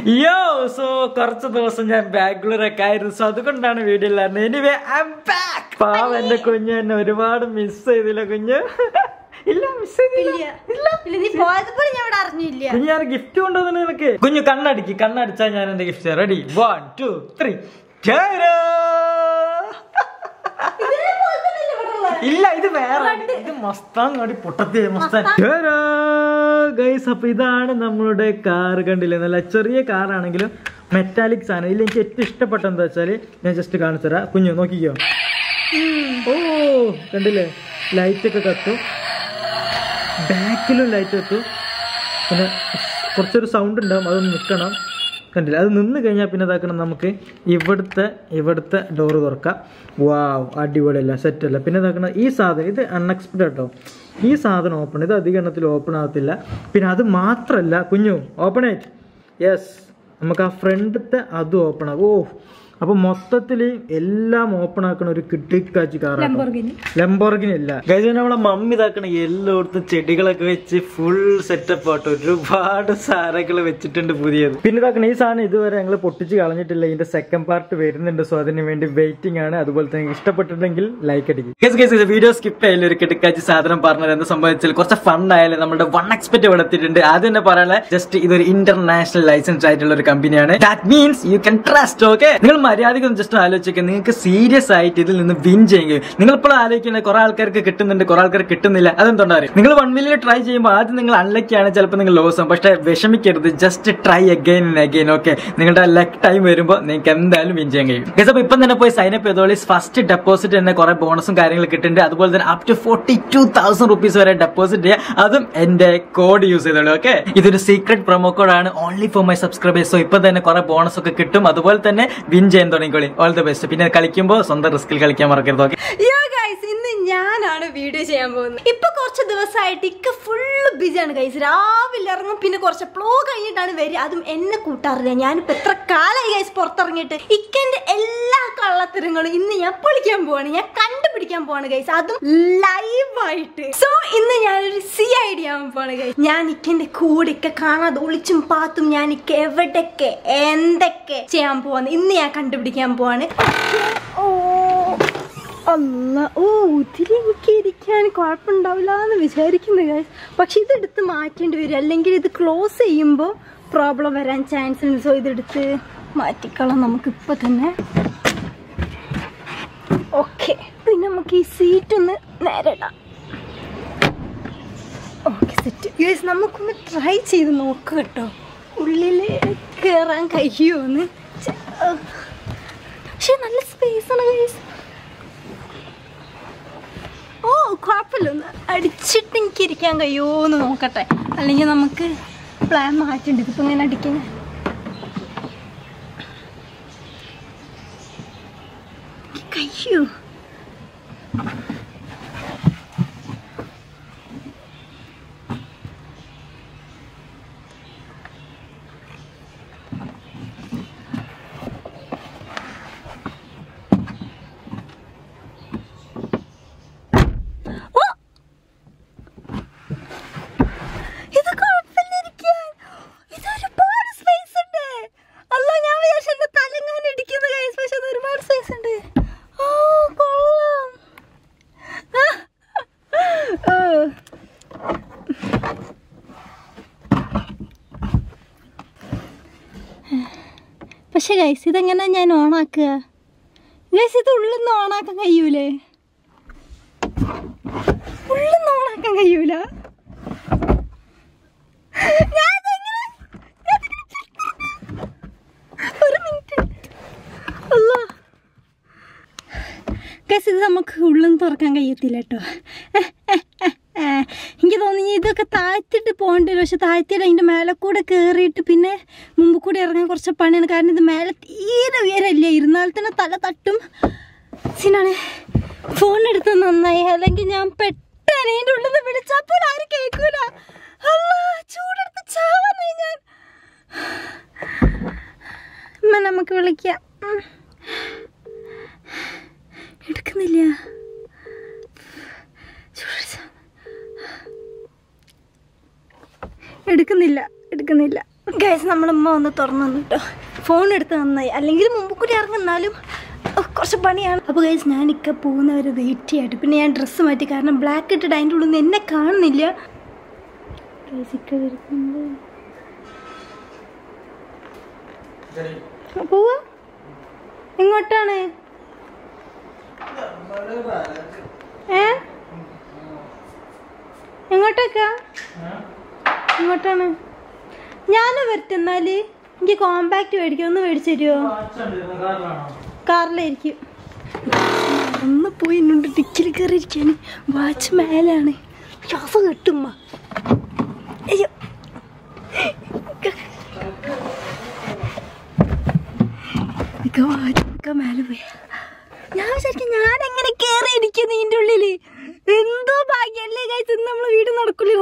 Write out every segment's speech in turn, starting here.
യോ സോ കുറച്ച് ദിവസം ഞാൻ ബാംഗ്ലൂരൊക്കെ ആയിരുന്നു സോ അതുകൊണ്ടാണ് വീഡിയോ ഇല്ലായിരുന്നു എനിവേ പാവ എന്റെ കുഞ്ഞ് എന്നെ ഒരുപാട് മിസ് ചെയ്തില്ല കുഞ്ഞ് ഇല്ല മിസ് ചെയ്തില്ല ഇല്ല ഇല്ല നീ പോയതുപോലെ ഞാൻ ഇവിടെ അറിഞ്ഞില്ല കുഞ്ഞ് ഞാൻ ഗിഫ്റ്റ് കൊണ്ടുവന്നു നിനക്ക് കുഞ്ഞു കണ്ണടിക്ക് കണ്ണടിച്ചാൽ ഞാൻ എന്റെ gift ready one two three ഇല്ല ഇത് വേറെ ഇത് മസ്താൻ കടി പൊട്ടത്തി മസ്താൻ ഗൈസ് അപ്പൊ ഇതാണ് നമ്മളുടെ കാർ കണ്ടില്ലേ നല്ല ചെറിയ കാറാണെങ്കിലും മെറ്റാലിക് സാധനം ഇതിൽ എനിക്ക് ഏറ്റവും ഇഷ്ടപ്പെട്ട എന്താ വെച്ചാല് ഞാൻ ജസ്റ്റ് കാണിച്ചു തരാം കുഞ്ഞു നോക്കിക്കോ ഓ കണ്ടില്ലേ ലൈറ്റ് ഒക്കെ കത്തും ബാക്കിലും ലൈറ്റ് കത്തും പിന്നെ കുറച്ചൊരു സൗണ്ട് ഉണ്ടാവും അതൊന്ന് നിൽക്കണം കണ്ടില്ല അത് നിന്ന് കഴിഞ്ഞാൽ പിന്നെ ഇതാക്കണം നമുക്ക് ഇവിടുത്തെ ഇവിടുത്തെ ഡോറ് തുറക്കാം വാവ് അടിപൊളിയല്ല സെറ്റല്ല പിന്നെ ഇതാക്കണം ഈ സാധനം ഇത് അൺഎക്സ്പെക്റ്റഡ് കേട്ടോ ഈ സാധനം ഓപ്പൺ ഇത് അധിക എണ്ണത്തിൽ ഓപ്പൺ ആകത്തില്ല പിന്നെ അത് മാത്രമല്ല കുഞ്ഞു ഓപ്പൺ ആയിട്ട് യെസ് നമുക്ക് ആ ഫ്രണ്ടത്തെ അതും ഓപ്പൺ ആകും ഓ അപ്പൊ മൊത്തത്തിൽ എല്ലാം ഓപ്പൺ ആക്കണ ഒരു കിട്ടിക്കാച്ചി കാറാണ് ലംബോർഗിനി. ലംബോർഗിനി അല്ല കഴിഞ്ഞ നമ്മളെ മമ്മി ഇതാക്കണ എല്ലായിടത്തും ചെടികളൊക്കെ വെച്ച് ഫുൾ സെറ്റപ്പ് ആട്ടോ ഒരുപാട് സാധനങ്ങൾ വെച്ചിട്ടുണ്ട് പുതിയത് പിന്നെ ഇതാക്കണ ഈ സാധനം ഇതുവരെ ഞങ്ങൾ പൊട്ടിച്ച് കളഞ്ഞിട്ടില്ല ഇതിന്റെ സെക്കൻഡ് പാർട്ട് വരുന്നുണ്ട് സോ അതിന് വേണ്ടി വെയിറ്റിംഗ് ആണ് അതുപോലെ തന്നെ ഇഷ്ടപ്പെട്ടിട്ടുണ്ടെങ്കിൽ ലൈക്ക് അടിക്കും വീഡിയോ സ്കിപ്പ് ആയാലും ഒരു കിടക്കാച്ചി സാധനം പറഞ്ഞത് എന്താ സംഭവിച്ചാൽ കുറച്ച് ഫൺ ആയാലും നമ്മുടെ വൺ എക്സ്പെക്ട് ഇവിടെ എത്തിയിട്ടുണ്ട് ആദ്യം തന്നെ പറയാനുള്ള ജസ്റ്റ് ഇതൊരു ഇന്റർനാഷണൽ ലൈസൻസ് ആയിട്ടുള്ള ഒരു കമ്പനിയാണ് that means you can trust okay നിങ്ങൾ മര്യാദയ്ക്ക് ഒന്ന് ജസ്റ്റ് ആലോചിക്കുക നിങ്ങൾക്ക് സീരിയസ് ആയിട്ട് ഇതിൽ നിന്ന് വിൻ ചെയ്യുകയും നിങ്ങൾ ഇപ്പോൾ ആലോചിക്കുന്നത് കുറെ ആൾക്കാർക്ക് കിട്ടുന്നുണ്ട് കുറെ ആൾക്കാർക്ക് കിട്ടുന്നില്ല അതെന്തുകൊണ്ടാ നിങ്ങൾ വൺ മില്യൺ ട്രൈ ചെയ്യുമ്പോൾ ആദ്യം നിങ്ങൾ അൺലക്കിയാണ് ചിലപ്പോൾ നിങ്ങൾ ലോസ് ആവും പക്ഷേ വിഷമിക്കരുത് just try again and again okay നിങ്ങളുടെ ലക്ക് ടൈം വരുമ്പോൾ നിങ്ങൾക്ക് എന്തായാലും വിൻ ചെയ്യാൻ കഴിയും ഗസ് അപ്പോൾ ഇപ്പം തന്നെ പോയി സൈൻ അപ്പ് ചെയ്തോളി ഫസ്റ്റ് ഡെപ്പോസിറ്റ് തന്നെ കുറെ ബോണസും കാര്യങ്ങളും കിട്ടുന്നുണ്ട് അതുപോലെ തന്നെ up to forty two thousand rupees വരെ ഡെപ്പോസിറ്റ് ചെയ്യുക അതും എന്റെ കോഡ് യൂസ് ചെയ്തോളൂ ഓക്കെ ഇതൊരു സീക്രട്ട് പ്രൊമോ കോഡാണ് only for my subscribers so ഇപ്പൊ തന്നെ കുറെ ബോണസ് ഒക്കെ കിട്ടും അതുപോലെ തന്നെ വിൻ ചെയ്യാൻ തുടങ്ങിക്കോളി ഓൾ ദ ബെസ്റ്റ് പിന്നെ കളിക്കുമ്പോൾ സ്വന്തം റിസ്കിൽ കളിക്കാൻ മറക്കരുത് ഓക്കെ യോ ഗൈസ് ഇന്ന് ഞാനാണ് വീഡിയോ ചെയ്യാൻ പോകുന്നത് ഇപ്പൊ കുറച്ച് ദിവസമായിട്ട് ഇക്ക ഫുള്ള് ബിസിയാണ് ഗൈസ് രാവിലെ ഇറങ്ങും പിന്നെ കുറച്ച് പ്ലോ കഴിഞ്ഞിട്ടാണ് വരിക അതും എന്നെ കൂട്ടാറില്ല ഞാനിപ്പോ എത്ര കാലമായി ഗൈസ് പുറത്തിറങ്ങിയിട്ട് ഇക്കന്റെ എല്ലാ കള്ളത്തരങ്ങളും ഇന്ന് ഞാൻ പൊളിക്കാൻ പോവാണ് ഞാൻ കണ്ടുപിടിക്കാൻ പോവാണ് ഗൈസ് അതും ലൈവായിട്ട് സോ ഇന്ന് ഞാനൊരു സി ഐഡിയ ആവാൻ പോവാണ് ഗൈസ് ഞാൻ ഇക്കന്റെ കൂടെ ഇക്ക കാണാതെ ഒളിച്ചും പാത്തും ഞാൻ ഇക്ക എവിടെയൊക്കെ എന്തൊക്കെ ചെയ്യാൻ പോവാന്ന് ഇന്ന് ഞാൻ കണ്ടുപിടിക്കാൻ പോവാണ് ഓ അല്ല ഓ ഒത്തിരി എനിക്ക് ഇരിക്കാൻ കുഴപ്പമുണ്ടാവില്ല എന്ന് വിചാരിക്കുന്നു guys. പക്ഷെ ഇതെടുത്ത് മാറ്റേണ്ടി വരും അല്ലെങ്കിൽ ഇത് ക്ലോസ് ചെയ്യുമ്പോൾ പ്രോബ്ലം വരാൻ ചാൻസ് ഉണ്ട് സോ ഇതെടുത്ത് മാറ്റിക്കളാം നമുക്ക് ഇപ്പൊ തന്നെ ഓക്കെ പിന്നെ നമുക്ക് ഈ സീറ്റ് ഒന്ന് നേരെ ഇടാം ഓക്കെ സെറ്റ് യേസ് നമുക്കൊന്ന് ട്രൈ ചെയ്ത് നോക്കാം കേട്ടോ ഉള്ളിൽ കയറാൻ കഴിയുമോന്ന് ചെ- ആ. പക്ഷെ നല്ല സ്പേസ് ആണ് ഗൈസ് ഓ കുഴപ്പമില്ല ഒന്ന് അടിച്ചിട്ട് എനിക്ക് ഇരിക്കാൻ കഴിയുമോ എന്ന് നോക്കട്ടെ അല്ലെങ്കിൽ നമുക്ക് പ്ലാൻ മാറ്റേണ്ടി ഇതിപ്പോ ഇങ്ങനെ അടിക്കാൻ കഴിയൂ ഇത് കുഴപ്പമില്ലിരിക്കാൻ. ഇത് ഒരുപാട് space ഉണ്ട്. അല്ലാ, ഞാൻ വിചാരിച്ചു എന്റെ തലങ്ങാനം ഇടിക്കുന്നു guys. പക്ഷെ ഇത് ഒരുപാട് space ഉണ്ട്. ഓ, കൊള്ളാം. ആ. ഓ. പക്ഷെ ഗൈസ് ഇതെങ്ങനെ ഞാൻ ഓണാക്കുക ഗൈസ് ഇത് ഉള്ളിൽ നിന്ന് ഓണാക്കാൻ കഴിയൂലേ ഉള്ളിൽ നിന്ന് ഓണാക്കാൻ കഴിയൂല ഞാനിതെങ്ങനെ- ഒരു മിനിറ്റ് അല്ലാ ഗൈസ് ഇത് നമുക്ക് ഉള്ളിൽ നിന്ന് തുറക്കാൻ കഴിയത്തില്ല കേട്ടോ എനിക്ക് തോന്നി ഇനി ഇതൊക്കെ താഴ്ത്തിട്ട് പോകേണ്ടി വരും പക്ഷെ താഴ്ത്തിയിട്ട് അതിൻ്റെ മേലെ കൂടെ കയറിയിട്ട് പിന്നെ മുമ്പ് കൂടെ ഇറങ്ങാൻ കുറച്ച് പണിയാണ് കാരണം ഇത് മേലെ തീരെ ഉയരല്ലേ ഇരുന്നാൽ തന്നെ തല തട്ടും സിനാണ് ഫോൺ എടുത്ത് നന്നായി അല്ലെങ്കിൽ ഞാൻ പെട്ടെന്ന് അതിൻ്റെ ഉള്ളിൽ നിന്ന് വിളിച്ചപ്പോൾ ആരും കേൾക്കൂല അല്ലാ, ചൂടെടുത്ത് ചാവാനായി ഞാൻ അമ്മ നമുക്ക് വിളിക്കാം ഉം. എടുക്കുന്നില്ല ചൂടെടുത്ത് എടുക്കുന്നില്ല എടുക്കുന്നില്ല ഗൈസ് നമ്മളമ്മ ഒന്ന് തുറന്നു തന്നു കേട്ടോ ഫോൺ എടുത്ത് നന്നായി അല്ലെങ്കിൽ മുമ്പ് കൂടി ഇറങ്ങുന്നാലും ഉഫ്, കുറച്ച് പണിയാണ് അപ്പോൾ ഗൈസ് ഞാൻ ഇക്ക പോകുന്നവരെ വെയിറ്റ് ചെയ്യട്ടെ പിന്നെ ഞാൻ ഡ്രസ്സ് മാറ്റി കാരണം ബ്ലാക്ക് ഇട്ടിട്ട് അതിൻ്റെ ഉള്ളിൽ നിന്ന് എന്നെ കാണുന്നില്ല ഗൈസ് ഇക്ക വരുന്നുണ്ട് പോവാ എങ്ങോട്ടാണ് ഏ എങ്ങോട്ടേക്കാ എങ്ങോട്ടാണ് ഞാനും വരട്ടെന്നാല് എനിക്ക് കോമ്പാക്ട് മേടിക്കും ഒന്ന് മേടിച്ചു തരുമോ കാറിലായിരിക്കും ഒന്ന് പോയി എന്നോട് ഡിക്കിൽ കയറിയിരിക്കാൻ വാച്ച് മേലാണ് ശ്വാസം കെട്ടുമ്മ അയ്യോ ഇക്ക വാച്ച് ഇക്ക മേലെ പോയി ഞാൻ ശരിക്കും ഞാൻ എങ്ങനെ കേറി ഇരിക്കുന്നു ഇതിന്റെ ഉള്ളില് എന്തോ ഭാഗ്യല്ലേ കഴിച്ച് ഇന്ന് നമ്മളെ വീട് നടക്കില്ലോ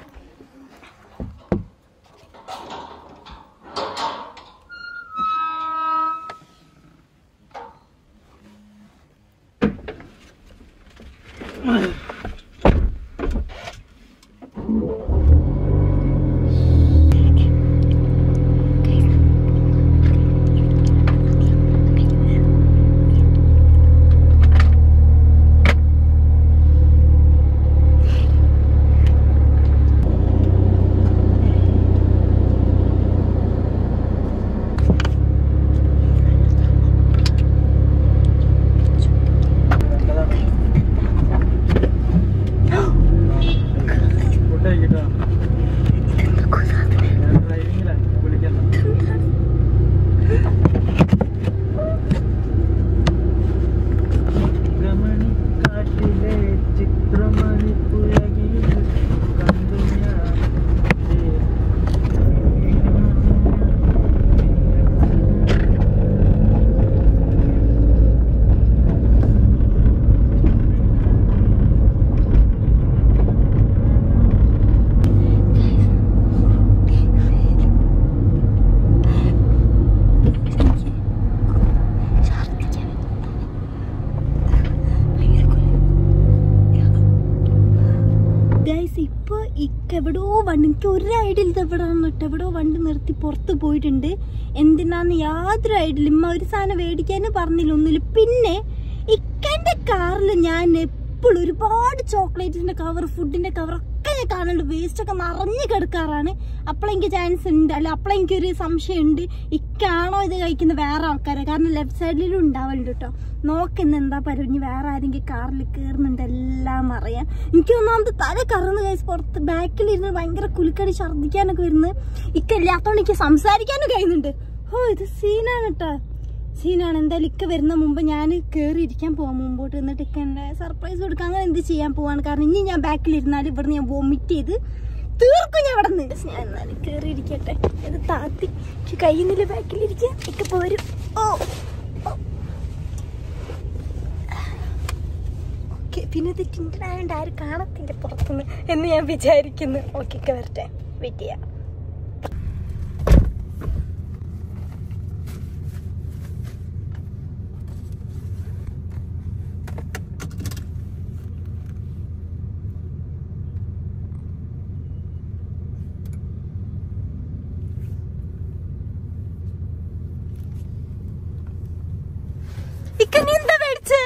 ഫുഡ് കഴിക്കട്ടോ ഡ്രൈവിംഗിലാണ് വിളിക്കണ്ട ചിത്രമണി കാട്ടിലെ ചിത്രമണി പുഴകിൽ കണ്ടു ഞാൻ ഗൈസ് ഇപ്പൊ ഇക്ക് എവിടോ വണ്ടി എനിക്ക് ഒരു ഐഡിയ ഇത് എവിടെയാണെന്ന് കേട്ടോ എവിടോ വണ്ടി നിർത്തി പുറത്ത് പോയിട്ടുണ്ട് എന്തിനാന്ന് യാതൊരു ഐഡിയ ഇമ്മ ഒരു സാധനം മേടിക്കാനും പറഞ്ഞില്ല ഒന്നുമില്ല പിന്നെ ഇക്കന്റെ കാറിൽ ഞാൻ എപ്പോഴും ഒരുപാട് ചോക്ലേറ്റിന്റെ കവർ ഫുഡിന്റെ കവർ ഒക്കെ ഞാൻ കാണുന്നുണ്ട് വേസ്റ്റ് ഒക്കെ നിറഞ്ഞു കിടക്കാറാണ് അപ്പോഴെനിക്ക് ചാൻസ് ഉണ്ട് അല്ല അപ്പോഴെനിക്ക് ഒരു സംശയം ഉണ്ട് ഇക്കാണോ ഇത് കഴിക്കുന്ന വേറെ ആൾക്കാരെ കാരണം ലെഫ്റ്റ് സൈഡിലും ഉണ്ടാവലുണ്ട് കേട്ടോ നോക്കുന്ന എന്താ പരിപാടി വേറെ ആരെങ്കിലും കാറിൽ കയറുന്നുണ്ട് എല്ലാം അറിയാം എനിക്ക് ഒന്നാമത് തല കറന്ന് കഴിച്ച് പുറത്ത് ബാക്കിൽ ഇരുന്ന് ഭയങ്കര കുലുക്കടി ഛർദ്ദിക്കാനൊക്കെ വരുന്നത് ഇക്കല്ലാത്തോണ്ട് എനിക്ക് സംസാരിക്കാനും കഴിയുന്നുണ്ട് ഓ ഇത് സീനാണ് കേട്ടോ സീനാണ് എന്തായാലും ഇക്ക വരുന്ന മുമ്പ് ഞാൻ കയറി ഇരിക്കാൻ പോവാം മുമ്പോട്ട് എന്നിട്ട് ഇക്ക എന്നെ സർപ്രൈസ് കൊടുക്കാൻ അങ്ങനെ എന്ത് ചെയ്യാൻ പോവാണ് കാരണം ഇനി ഞാൻ ബാക്കിൽ ഇരുന്നാൽ ഇവിടുന്ന് ഞാൻ വോമിറ്റ് ചെയ്ത് തീർക്കും ഞാൻ ഇവിടെ നിന്ന് ഞാൻ എന്നാലും കയറി ഇരിക്കട്ടെ ഇത് താത്തി എനിക്ക് കഴിയുന്നില്ല ബാക്കിലിരിക്കാൻ ഇക്ക പോരും ഓ ഓക്കെ പിന്നെ ഇത് ടിൻഡനായോണ്ട് ആരും കാണത്തില്ല പുറത്തുനിന്ന് എന്ന് ഞാൻ വിചാരിക്കുന്നു ഓക്കെ ഒക്കെ വരട്ടെ വെയിറ്റ് ചെയ്യാം ഇക്ക നീ എന്താ മേടിച്ചേ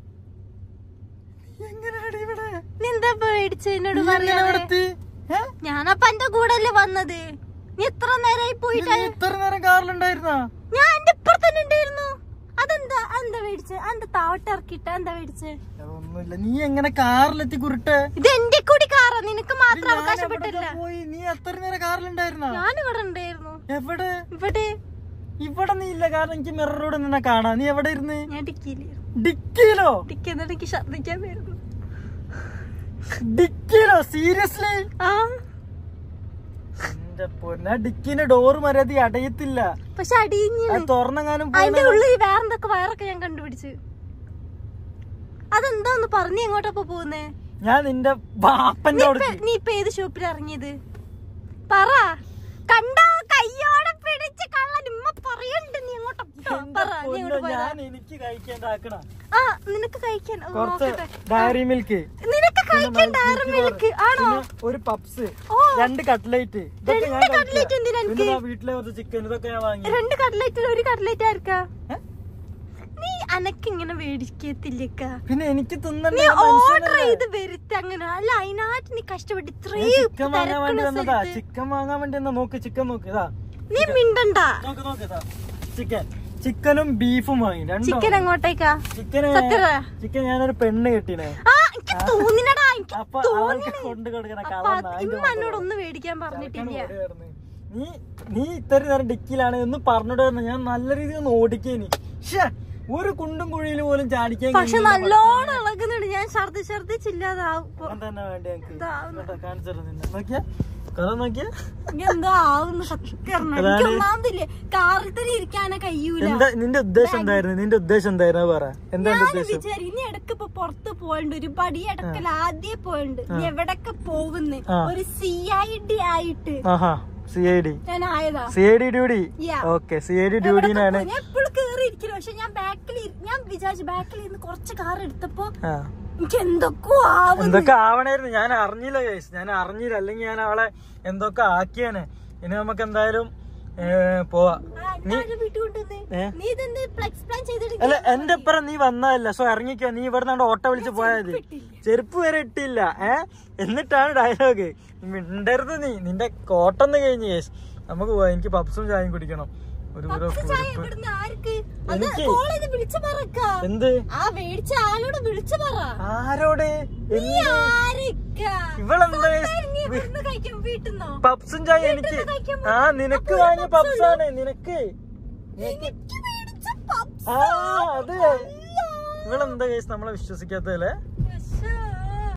എങ്ങനെയാണ് ഇവിടെ നീ എന്താ മേടിച്ചേ എന്നോട് നീ എങ്ങനെ പറഞ്ഞത് ഇവിടെത്തി? ഏ? ഞാനപ്പ എന്റെ കൂടെ അല്ലേ വന്നത് നീ എത്ര നേരമായി പോയിട്ട് നീ ഇത്ര നേരം കാറിലുണ്ടായിരുന്നാ ഞാൻ എന്റെ ഇപ്പുറത്ത് തന്നെ ഉണ്ടായിരുന്നു അതെന്താ എന്താ മേടിച്ചേ എന്താ താവട്ട് ഇറക്കിട്ട എന്താ മേടിച്ചേ അതൊന്നുമില്ല നീ എങ്ങനെ കാറിലെത്തി കുരുട്ടെ ഇത് എന്റെ കൂടി കാറാ നിനക്ക് മാത്രം ഞാൻ അവകാശപ്പെട്ടില്ല എവിടെയൊക്കെ പോയി നീ എത്ര നേരം കാറിലുണ്ടായിരുന്നാ ഞാൻ ഇവിടെ ഉണ്ടായിരുന്നു എവിടെ ഇവിടെ ഇവിടെ നീ ഇല്ല കാരണം എനിക്ക് മിററോട് നിന്നെ കാണാം നീ എവിടെ ഇരുന്ന് ഞാൻ ഡിക്കിയിലായിരുന്നു ഡിക്കിയിലോ ഡിക്കി എന്നിട്ട് എനിക്ക് ഛർദ്ദിക്കാൻ വരുന്നു ഡിക്കിയിലോ സീരിയസ്ലി ആ എന്റെ പൊന്ന ഡിക്കിന്റെ ഡോറ് മര്യാദ അടയത്തില്ല പക്ഷെ അടിഞ്ഞു അത് തുറന്നെങ്ങാനും അതിന്റെ ഉള്ളിൽ വേറെന്തൊക്കെ വയറൊക്കെ ഞാൻ കണ്ടുപിടിച്ചു അതെന്താ ഒന്ന് പറഞ്ഞു എങ്ങോട്ടപ്പോ പോകുന്നേ ഞാൻ നിന്റെ ബാപ്പന്റെ നീ അവിടെ ഇപ്പൊ- നീ ഇപ്പൊ ഏത് ഷോപ്പിൽ ഇറങ്ങിയത് പറ കണ്ടോ കയ്യോടെ പിടിച്ച് കള്ളൻ ഉമ്മ പറയണ്ട് നീ അങ്ങോട്ട് പോ. പറ നീ അങ്ങോട്ട് പോയതാ ഞാൻ എനിക്ക് കഴിക്കേണ്ടാക്കണ ആ നിനക്ക് കഴിക്കാൻ ഓ, കുറച്ച് നോക്കട്ടെ ഡയറി മിൽക്ക് നിനക്ക് കഴിക്കണ്ട ആറ് മിൽക്ക് ആണോ ഒരു പപ്സ് ഓ. രണ്ട് കട്ട്ലേറ്റ് ഇതൊക്കെ ഞാൻ രണ്ട് കഴിക്കാം. cutlet എന്തിനാ പിന്നെ ദാ വീട്ടിലെ കുറച്ച് ചിക്കൻ ഇതൊക്കെ ഞാൻ വാങ്ങി രണ്ട് കട്ട്ലേറ്റിൽ ഒരു കട്ട്ലേറ്റ് ആർക്കാ ഏ? നീ അനക്ക് ഇങ്ങനെ മേടിക്കത്തില്ലേക്ക പിന്നെ എനിക്ക് തിന്നണ്ട നീ ഞാൻ ഓർഡർ മനുഷ്യനല്ലേ. ചെയ്ത് വരുത്ത അങ്ങനെ അല്ല അതിനായിട്ട് നീ കഷ്ടപ്പെട്ട് ഞാൻ ഇത്രയും ചിക്കൻ വാങ്ങാൻ വേണ്ടി തിരക്കണ വന്നതാ സ്ഥലത്ത് ചിക്കൻ വാങ്ങാൻ വേണ്ടി വന്നാ നോക്ക് ചിക്കൻ നോക്ക് ഇതാ നീ മിണ്ടണ്ട നോക്ക് നോക്ക് ഇതാ ചിക്കൻ ചിക്കനും ബീഫും വാങ്ങി രണ്ടും ചിക്കൻ അങ്ങോട്ടേക്കാ ചിക്കന് സത്യമാ? ചിക്കൻ ഞാനൊരു പെണ്ണ് കെട്ടിനെ ആ എനിക്ക് തോന്നിനടാ എനിക്ക് അപ്പൊ അവൾക്ക് കൊണ്ട് കൊടുക്കണ അപ്പൊ കള്ള അത് ഇമ്മ എന്നോട് ഒന്നും മേടിക്കാൻ പറഞ്ഞിട്ടില്ല നീ നീ ഇത്ര നേരം ഡിക്കിലാണ് എന്ന് പറഞ്ഞിട്ട് ഞാൻ നല്ല രീതിയിൽ ഒന്ന് ഓടിക്കേനി ശ്ശേ, ഒരു കുണ്ടും കുഴിയിൽ പോലും ചാടിക്കാൻ പക്ഷെ നല്ലോണം ഇളകുന്നുണ്ട് ഞാൻ ഛർദി ഛർദിച്ചില്ലാതാവും ഞാൻ തന്നെ വേണ്ടി ഞങ്ങക്ക് ഇതാവുന്നു. കേട്ടോ, കാണിച്ചു തരാം നിന്നെ നോക്കിയാ കഥ നോക്കിയാ എന്തോ ആവുന്നു സത്യം എനിക്ക് അതാണ്. ഒന്നാമതില്ലേ കാറിൽ തന്നെ ഇരിക്കാനേ കഴിയൂല എന്താ നിന്റെ ഉദ്ദേശം എന്തായിരുന്നു നിന്റെ ഉദ്ദേശം എന്തായിരുന്നു അത് പറ എന്താ എന്റെ ഞാൻ ഉദ്ദേശം വിചാരി ഇനി ഇടക്ക് ഇപ്പൊ പുറത്ത് പോയിണ്ട് ഒരു പടി ഇടക്കൽ ആദ്യം പോയിണ്ട് ഇനി എവിടൊക്കെ പോകുന്നു ആ. ഒരു സി ഐ ഡി ആയിട്ട് ആഹാ സി ഐ ഡി ഞാൻ ആയതാ C I D duty Yeah. Okay C I D ഡ്യൂട്ടിനാണ് ഞാൻ എപ്പോഴും കേറി ഇരിക്കുന്നു പക്ഷെ ഞാൻ ബാക്കിൽ ഞാൻ വിചാരിച്ചു ബാക്കിൽ ഇരുന്ന് കുറച്ച് കാർ എടുത്തപ്പോ ആ എനിക്ക് എന്തൊക്കെയോ ആവുന്നു എന്തൊക്കെ ആവണായിരുന്നു ഞാൻ അറിഞ്ഞില്ല കേസ് ഞാൻ അറിഞ്ഞില്ല അല്ലെങ്കിൽ ഞാൻ അവളെ എന്തൊക്കെ ആക്കിയാണ് ഇനി നമുക്ക് എന്തായാലും ഏ, പോവാ ആ, ഞാനൊരു വീട്ടിൽ കൊണ്ടുവന്നേ ഏ? നീ ഇതെന്ത് ഫ്ലെക്സ് പ്ലാൻ ചെയ്തിട്ട് അല്ല എന്റെ അപ്പുറം നീ വന്നതല്ല സോ ഇറങ്ങിക്കോ നീ ഇവിടെ നിന്നാണ്ട് ഓട്ടോ വിളിച്ച് പോയാൽ മതി ചെരുപ്പ് വരെ ഇട്ടില്ല ഏ എന്നിട്ടാണ് ഡയലോഗ് മിണ്ടരുത് നീ നിന്റെ കോട്ടൊന്ന് കഴിഞ്ഞ് കേസ് നമുക്ക് പോവാം എനിക്ക് പപ്സും ചായയും കുടിക്കണം ഒരു ഒരു ചായ കുരിപ്പ് ഇവിടുന്ന് ആർക്ക് അത് എനിക്ക്. കോൾ ചെയ്ത് വിളിച്ചു പറക്ക എന്ത് ആ മേടിച്ച ആളോട് വിളിച്ചു പറ ആരോട് നീ ആരൊക്കെ ഇവളെന്താ നീ ഇവിടുന്ന് കഴിക്കും വീട്ടിന്നോ പപ്സും ചായ എനിക്ക് വീട്ടിന്ന് കഴിക്കാൻ ആ നിനക്ക് വാങ്ങിയ പപ്സാണ് നിനക്ക് നിനക്ക് എനിക്ക് മേടിച്ച പപ്സ് ആ അതെ ഇവളെന്താ കേസ് നമ്മളെ വിശ്വസിക്കാത്തല്ലേ